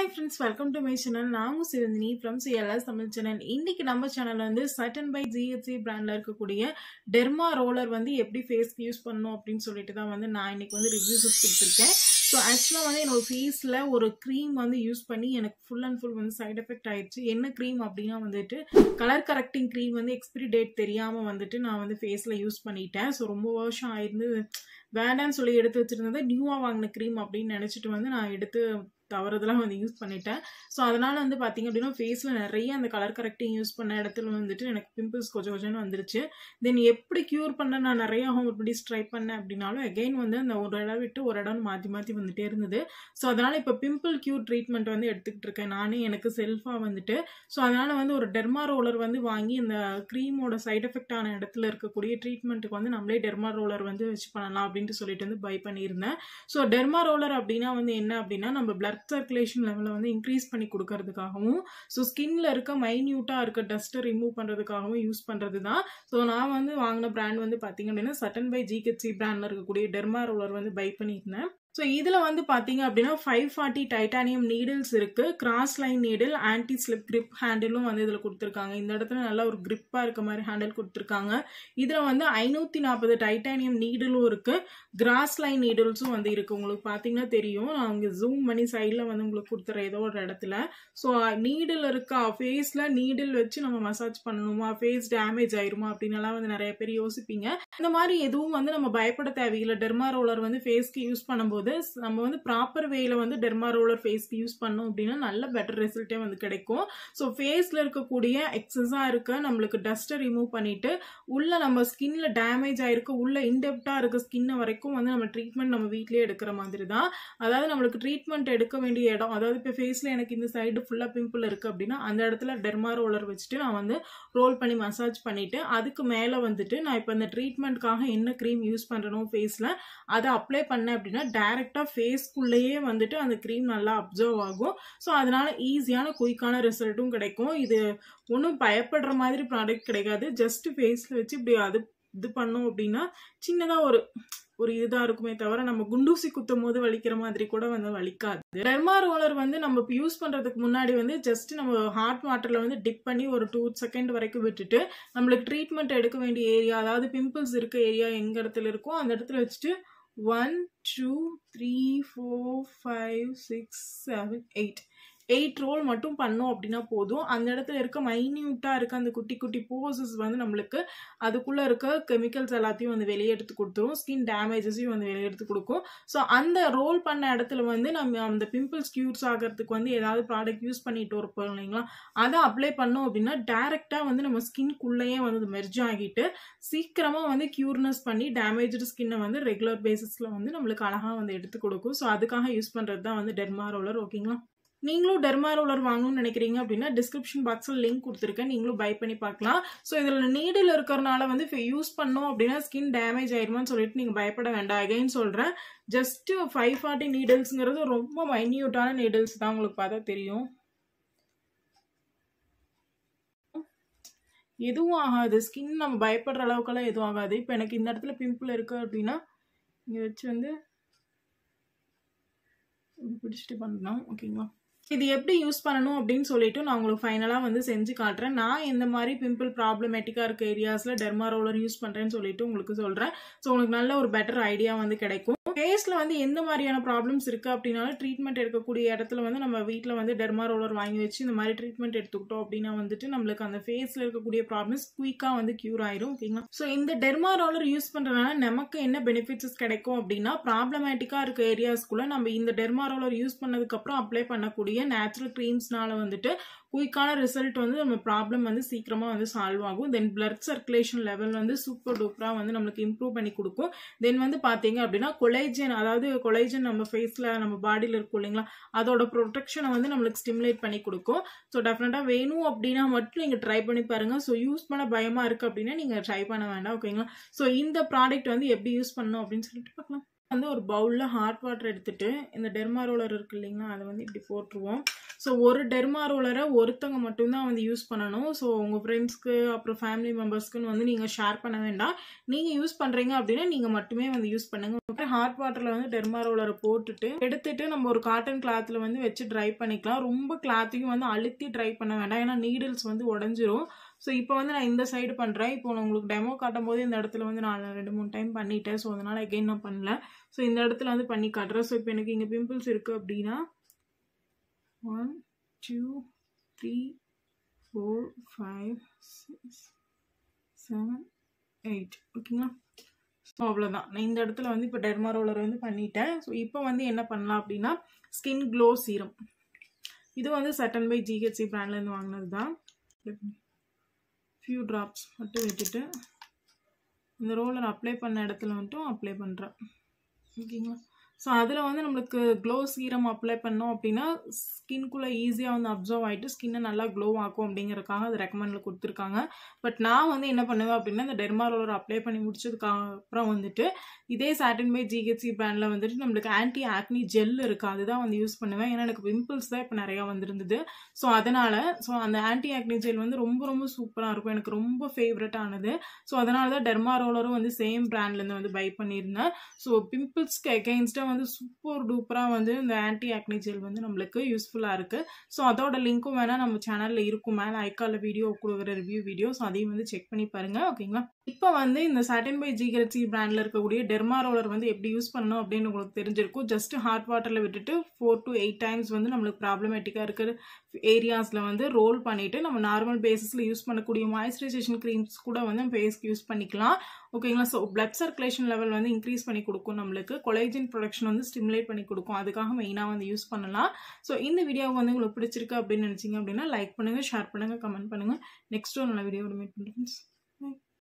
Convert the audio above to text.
hi friends welcome to my channel நாங்கள் Sivanthini from CLS Tamil channel இன்னைக்கு நம்ம சேனல் வந்து சட்டன் பை ஜிஹெச்சி பிராண்டில் இருக்கக்கூடிய டெர்மா ரோலர் வந்து எப்படி ஃபேஸ்க்கு யூஸ் பண்ணணும் அப்படின்னு சொல்லிட்டு தான் வந்து நான் இன்னைக்கு வந்து ரிவ்யூஸ் கொடுத்துருக்கேன் ஸோ ஆக்சுவலாக வந்து என்னோட ஃபேஸில் ஒரு க்ரீம் வந்து யூஸ் பண்ணி எனக்கு ஃபுல் அண்ட் ஃபுல் வந்து சைட் எஃபெக்ட் ஆயிடுச்சு என்ன க்ரீம் அப்படின்னா வந்துட்டு கலர் கரெக்டிங் க்ரீம் வந்து எக்ஸ்பிரி டேட் தெரியாமல் வந்துட்டு நான் வந்து ஃபேஸில் யூஸ் பண்ணிட்டேன் ஸோ ரொம்ப வருஷம் ஆயிருந்து வேண்டான்னு சொல்லி எடுத்து வச்சிருந்தது நியூவாக வாங்கின க்ரீம் அப்படின்னு நினச்சிட்டு வந்து நான் எடுத்து தவறுதெல்லாம் வந்து யூஸ் பண்ணிட்டேன் ஸோ அதனால் வந்து பார்த்தீங்க அப்படின்னா ஃபேஸில் நிறைய அந்த கலர் கரெக்டிங் யூஸ் பண்ண இடத்துல வந்துட்டு எனக்கு பிம்பிள்ஸ் கொஞ்சம் கொஞ்சம் வந்துருச்சு தென் எப்படி க்யூர் பண்ண நான் நிறைய ஹோம் ரெமடிஸ் ட்ரை பண்ணேன் அப்படின்னாலும் அகெயின் வந்து அந்த ஒரு இடம் விட்டு ஒரு இடம் மாற்றி மாற்றி வந்துட்டே இருந்தது ஸோ அதனால் இப்போ பிம்பிள் க்யூர் ட்ரீட்மெண்ட் வந்து எடுத்துக்கிட்டு இருக்கேன் நானே எனக்கு செல்ஃபாக வந்துட்டு ஸோ அதனால் வந்து ஒரு டெர்மா ரோலர் வந்து வாங்கி இந்த க்ரீமோட சைட் எஃபெக்ட் ஆன இடத்துல இருக்கக்கூடிய ட்ரீட்மெண்ட்டுக்கு வந்து நம்மளே டெர்மா ரோலர் வந்து வச்சு பண்ணலாம் அப்படின்ட்டு சொல்லிட்டு வந்து பை பண்ணியிருந்தேன் ஸோ டெர்மா ரோலர் அப்படின்னா வந்து என்ன அப்படின்னா நம்ம பிளட் சர்க்குலேஷன் லெவலை வந்து இன்க்ரீஸ் பண்ணி கொடுக்கறதுக்காகவும் ஸோ ஸ்கின்ல இருக்க மைன்யூட்டாக இருக்க டஸ்ட்டை ரிமூவ் பண்ணுறதுக்காகவும் யூஸ் பண்ணுறது தான் ஸோ நான் வந்து வாங்கின பிராண்ட் வந்து பார்த்தீங்க அப்படின்னா சட்டன் பை ஜிகெச்சி பிராண்டில் இருக்கக்கூடிய டெர்மா ரோலர் வந்து பை பண்ணியிருந்தேன் ஸோ இதில் வந்து பார்த்தீங்க அப்படின்னா ஃபைவ் ஃபார்ட்டி டைட்டானியம் நீடில்ஸ் இருக்குது cross line needle anti slip grip ஹேண்டிலும் வந்து இதில் கொடுத்துருக்காங்க இந்த இடத்துல நல்லா ஒரு கிரிப்பாக இருக்க மாதிரி ஹேண்டில் கொடுத்துருக்காங்க இதில் வந்து ஐநூற்றி நாற்பது டைட்டானியம் நீடிலும் இருக்குது கிராஸ் லைன் நீடில்ஸும் வந்து இருக்குது உங்களுக்கு பார்த்தீங்கன்னா தெரியும் நான் இங்கே ஜூம் பண்ணி சைடில் வந்து உங்களுக்கு கொடுத்துறேன் ஏதோ ஒரு இடத்துல ஸோ நீடில் இருக்கா ஃபேஸில் நீடில் வச்சு நம்ம மசாஜ் பண்ணணுமா ஃபேஸ் டேமேஜ் ஆயிருமா அப்படின்னுலாம் வந்து நிறைய பேர் யோசிப்பீங்க இந்த மாதிரி எதுவும் வந்து நம்ம பயப்பட தேவையில்லை டெர்மா ரோலர் வந்து ஃபேஸ்க்கு யூஸ் பண்ணும்போது நம்ம வந்து ப்ராப்பர் வேல வந்து டெர்மா ரோலர் ஃபேஸ்க்கு யூஸ் பண்ணோம் அப்படின்னா நல்ல பெட்டர் ரிசல்ட்டே வந்து கிடைக்கும் ஸோ ஃபேஸில் இருக்கக்கூடிய எக்ஸஸாக இருக்க நம்மளுக்கு டஸ்ட்டை ரிமூவ் பண்ணிட்டு உள்ள நம்ம ஸ்கின்ல டேமேஜ் ஆயிருக்கு உள்ள இன்டெப்டாக இருக்க ஸ்கின்னை வரைக்கும் வந்து நம்ம ட்ரீட்மெண்ட் நம்ம வீட்லேயே எடுக்கிற மாதிரி தான் அதாவது நம்மளுக்கு ட்ரீட்மெண்ட் எடுக்க வேண்டிய இடம் அதாவது இப்போ ஃபேஸில் எனக்கு இந்த சைடு ஃபுல்லாக பிம்பிள் இருக்குது அப்படின்னா அந்த இடத்துல டெர்மா ரோலர் வச்சுட்டு நான் வந்து ரோல் பண்ணி மசாஜ் பண்ணிவிட்டு அதுக்கு மேலே வந்துட்டு நான் இப்போ இந்த ட்ரீட்மெண்ட்காக என்ன க்ரீம் யூஸ் பண்ணுறனோ ஃபேஸில் அதை அப்ளை பண்ணேன் அப்படின்னா டேரெக்டாக ஃபேஸ்க்குள்ளேயே வந்துட்டு அந்த க்ரீம் நல்லா அப்சர்வ் ஆகும் ஸோ அதனால ஈஸியான குயிக்கான ரிசல்ட்டும் கிடைக்கும் இது ஒன்றும் பயப்படுற மாதிரி ப்ராடக்ட் கிடைக்காது ஜஸ்ட் ஃபேஸில் வச்சு இப்படி அது இது பண்ணோம் அப்படின்னா சின்னதாக ஒரு ஒரு இதுதான் இருக்குமே தவிர நம்ம குண்டூசி குத்தும் போது வலிக்கிற மாதிரி கூட வந்து வலிக்காது டெர்மா ரோலர் வந்து நம்ம யூஸ் பண்றதுக்கு முன்னாடி வந்து ஜஸ்ட் நம்ம ஹாட் வாட்டர்ல வந்து டிப் பண்ணி ஒரு டூ செகண்ட் வரைக்கும் விட்டுட்டு நம்மளுக்கு ட்ரீட்மெண்ட் எடுக்க வேண்டிய ஏரியா அதாவது பிம்பிள்ஸ் இருக்க ஏரியா எங்க இடத்துல இருக்கோ அந்த இடத்துல வச்சுட்டு one two three four five six seven eight eight roll மட்டும் பண்ணோம் அப்படின்னா போதும் அந்த இடத்துல இருக்க மைன்யூட்டாக இருக்க அந்த குட்டி குட்டி போசஸ் வந்து நம்மளுக்கு அதுக்குள்ளே இருக்க கெமிக்கல்ஸ் எல்லாத்தையும் வந்து வெளியெடுத்து கொடுத்துரும் ஸ்கின் டேமேஜஸையும் வந்து வெளியெடுத்து கொடுக்கும் ஸோ அந்த ரோல் பண்ண இடத்துல வந்து நம்ம அந்த பிம்பிள்ஸ் க்யூர்ஸ் ஆகிறதுக்கு வந்து ஏதாவது ப்ராடக்ட் யூஸ் பண்ணிட்டு இருப்போம் இல்லைங்களா அதை அப்ளை பண்ணோம் அப்படின்னா டேரெக்டாக வந்து நம்ம ஸ்கின்குள்ளேயே வந்து மெர்ஜ் ஆகிட்டு சீக்கிரமாக வந்து க்யூர்னஸ் பண்ணி டேமேஜ்டு ஸ்கின்னை வந்து ரெகுலர் பேசிஸில் வந்து நம்மளுக்கு அழகாக வந்து எடுத்து கொடுக்கும் ஸோ அதுக்காக யூஸ் பண்ணுறது தான் வந்து டெர்மா ரோலர் ஓகேங்களா நீங்களும் டெர்மா ரோலர் வாங்கணும்னு நினைக்கிறீங்க அப்படின்னா டிஸ்கிரிப்ஷன் பாக்ஸில் லிங்க் கொடுத்துருக்கேன் நீங்களும் பை பண்ணி பார்க்கலாம் ஸோ இதில் நீடில் இருக்கிறனால வந்து யூஸ் பண்ணோம் அப்படின்னா ஸ்கின் டேமேஜ் ஆயிருமான்னு சொல்லிட்டு நீங்கள் பயப்பட வேண்டாம் அகைன் சொல்கிறேன் ஜஸ்ட் ஃபைவ் ஃபார்ட்டி நீடில்ஸுங்கிறது ரொம்ப மைன்யூட்டான நீடில்ஸ் தான் உங்களுக்கு பார்த்தா தெரியும் எதுவும் ஆகாது ஸ்கின் நம்ம பயப்படுற அளவுக்கெல்லாம் எதுவும் ஆகாது இப்போ எனக்கு இந்த இடத்துல பிம்பிள் இருக்குது அப்படின்னா இங்கே வச்சு வந்து பிடிச்சிட்டு பண்ணலாம் ஓகேங்களா இது எப்படி யூஸ் பண்ணணும் அப்படின்னு சொல்லிட்டு நான் உங்களுக்கு ஃபைனலாக வந்து செஞ்சு காட்டுறேன் நான் எந்த மாதிரி பிம்பிள் ப்ராப்ளமேட்டிக்காக இருக்க ஏரியாஸில் டெர்மா ரோலர் யூஸ் பண்ணுறேன்னு சொல்லிட்டு உங்களுக்கு சொல்கிறேன் ஸோ உங்களுக்கு நல்ல ஒரு பெட்டர் ஐடியா வந்து கிடைக்கும் ஃபேஸில் வந்து எந்த மாதிரியான ப்ராப்ளம்ஸ் இருக்குது அப்படின்னாலும் ட்ரீட்மெண்ட் எடுக்கக்கூடிய இடத்துல வந்து நம்ம வீட்டில் வந்து டெர்மா ரோலர் வாங்கி வச்சு இந்த மாதிரி ட்ரீட்மெண்ட் எடுத்துக்கிட்டோம் அப்படின்னா வந்துட்டு நம்மளுக்கு அந்த ஃபேஸில் இருக்கக்கூடிய ப்ராப்ளம்ஸ் குயிக்காக வந்து க்யூர் ஆயிரும் ஓகேங்களா ஸோ இந்த டெர்மா ரோலர் யூஸ் பண்ணுறதுனால நமக்கு என்ன பெனிஃபிட்ஸ் கிடைக்கும் அப்படின்னா ப்ராப்ளமேட்டிக்காக இருக்க ஏரியாஸ்க்குள்ளே நம்ம இந்த டெர்மா ரோலர் யூஸ் பண்ணதுக்கப்புறம் அப்ளை பண்ணக்கூடிய நேச்சுரல் க்ரீம்ஸ்னால வந்துட்டு குயிக்கான ரிசல்ட் வந்து நம்ம ப்ராப்ளம் வந்து சீக்கிரமாக வந்து சால்வ் ஆகும் தென் பிளட் சர்க்குலேஷன் லெவல் வந்து சூப்பர் டூப்பராக வந்து நம்மளுக்கு இம்ப்ரூவ் பண்ணி கொடுக்கும் தென் வந்து பார்த்தீங்க அப்படின்னா கொலைஜன் அதாவது கொலைஜன் நம்ம ஃபேஸில் நம்ம பாடியில் இருக்கும் இல்லைங்களா அதோட ப்ரொடெக்ஷனை வந்து நம்மளுக்கு ஸ்டிமுலேட் பண்ணி கொடுக்கும் ஸோ டெஃபினட்டாக வேணும் அப்படின்னா மட்டும் நீங்கள் ட்ரை பண்ணி பாருங்கள் ஸோ யூஸ் பண்ண பயமாக இருக்குது அப்படின்னா நீங்கள் ட்ரை பண்ண வேண்டாம் ஓகேங்களா ஸோ இந்த ப்ராடக்ட் வந்து எப்படி யூஸ் பண்ணணும் அப்படின்னு சொல்லிட்டு பார்க்கலாம் வந்து ஒரு பவுலில் ஹாட் வாட்டர் எடுத்துட்டு இந்த டெர்மா ரோலர் இருக்கு இல்லைங்களா அதை வந்து இப்படி போட்டுருவோம் ஸோ ஒரு டெர்மா ரோலரை ஒருத்தவங்க மட்டும்தான் வந்து யூஸ் பண்ணணும் ஸோ உங்கள் ஃப்ரெண்ட்ஸ்க்கு அப்புறம் ஃபேமிலி மெம்பர்ஸ்க்குன்னு வந்து நீங்கள் ஷேர் பண்ண வேண்டாம் நீங்கள் யூஸ் பண்ணுறீங்க அப்படின்னா நீங்கள் மட்டுமே வந்து யூஸ் பண்ணுங்க அப்புறம் ஹாட் வாட்டரில் வந்து டெர்மா ரோலரை போட்டுட்டு எடுத்துட்டு நம்ம ஒரு காட்டன் கிளாத்தில் வந்து வச்சு ட்ரை பண்ணிக்கலாம் ரொம்ப கிளாத்தையும் வந்து அழுத்தி ட்ரை பண்ண வேண்டாம் ஏன்னா நீடில்ஸ் வந்து உடஞ்சிரும் ஸோ இப்போ வந்து நான் இந்த சைடு பண்ணுறேன் இப்போ நான் உங்களுக்கு டெமோ காட்டும் போது இந்த இடத்துல வந்து நான் ரெண்டு மூணு டைம் பண்ணிட்டேன் ஸோ அதனால் எகெயின் நான் பண்ணல ஸோ இந்த இடத்துல வந்து பண்ணி காட்டுறேன் ஸோ இப்போ எனக்கு இங்கே பிம்பிள்ஸ் இருக்குது அப்படின்னா one two three four five six seven eight ஓகேங்களா ஸோ அவ்வளோதான் நான் இந்த இடத்துல வந்து இப்போ டெர்மா ரோலர் வந்து பண்ணிட்டேன் ஸோ இப்போ வந்து என்ன பண்ணலாம் அப்படின்னா ஸ்கின் க்ளோ சீரம் இது வந்து சட்டன் பை ஜிஹெச்சி பிராண்ட்லேருந்து வாங்கினது தான் ஃபியூ ட்ராப்ஸ் மட்டும் விட்டுட்டு இந்த ரோலர் அப்ளை பண்ண இடத்துல மட்டும் அப்ளை பண்ணுறேன் ஓகேங்களா ஸோ அதில் வந்து நம்மளுக்கு க்ளோ சீரம் அப்ளை பண்ணோம் அப்படின்னா ஸ்கின்குள்ளே ஈஸியாக வந்து அப்சர்வ் ஆகிட்டு ஸ்கின்னை நல்லா க்ளோ ஆக்கும் அப்படிங்கிறதுக்காக அது ரெக்கமெண்டில் கொடுத்துருக்காங்க பட் நான் வந்து என்ன பண்ணுவேன் அப்படின்னா இந்த டெர்மா ரோலர் அப்ளை பண்ணி முடிச்சதுக்கு அப்புறம் வந்துட்டு இதே சாட்டின் பை ஜிஹெச்சி பிராண்டில் வந்துட்டு நம்மளுக்கு ஆன்டி ஆக்னி ஜெல் இருக்குது அதுதான் வந்து யூஸ் பண்ணுவேன் ஏன்னா எனக்கு பிம்பிள்ஸ் தான் இப்போ நிறையா வந்திருந்தது ஸோ அதனால் ஸோ அந்த ஆன்டி ஆக்னி ஜெல் வந்து ரொம்ப ரொம்ப சூப்பராக இருக்கும் எனக்கு ரொம்ப ஃபேவரட்டானது ஸோ அதனால தான் டெர்மா ரோலரும் வந்து சேம் பிராண்ட்லேருந்து வந்து பை பண்ணியிருந்தேன் ஸோ பிம்பிள்ஸ்க்கு எகெயின்ஸ்டாக வந்து சூப்பர் டூப்பராக வந்து இந்த ஆன்டி ஆக்னி ஜெல் வந்து நம்மளுக்கு யூஸ்ஃபுல்லாக இருக்குது ஸோ அதோட லிங்க்கும் வேணால் நம்ம சேனலில் இருக்கும் மேலே ஐக்காலில் வீடியோ கொடுக்குற ரிவ்யூ வீடியோ ஸோ அதையும் வந்து செக் பண்ணி பாருங்கள் ஓகேங்களா இப்போ வந்து இந்த சாட்டின் பை ஜிகரச்சி பிராண்டில் இருக்கக்கூடிய டெர்மா ரோலர் வந்து எப்படி யூஸ் பண்ணணும் அப்படின்னு உங்களுக்கு தெரிஞ்சிருக்கும் ஜஸ்ட் ஹாட் வாட்டரில் விட்டுட்டு ஃபோர் டு எயிட் டைம்ஸ் வந்து நம்மளுக்கு ப்ராப்ளமேட்டிக்காக இருக்கிற ஏரியாஸில் வந்து ரோல் பண்ணிவிட்டு நம்ம நார்மல் பேசிஸில் யூஸ் பண்ணக்கூடிய மாய்ஸ்சரைசேஷன் க்ரீம்ஸ் கூட வந்து ஃபேஸ்க்கு யூஸ் பண்ணிக்கலாம் ஓகேங்களா ஸோ பிளட் சர்க்குலேஷன் லெவல் வந்து இன்க்ரீஸ் பண்ணி கொடுக்கும் நம்மளுக்கு கொலேஜின் ப்ரொடக்ஷன் வந்து ஸ்டிமுலேட் பண்ணி கொடுக்கும் அதுக்காக மெயினாக வந்து யூஸ் பண்ணலாம் ஸோ இந்த வீடியோ வந்து உங்களுக்கு பிடிச்சிருக்கு அப்படின்னு நினச்சிங்க அப்படின்னா லைக் பண்ணுங்கள் ஷேர் பண்ணுங்கள் கமெண்ட் பண்ணுங்கள் நெக்ஸ்ட் ஒரு நல்ல வீடியோட மீட் பண்ணுறேன்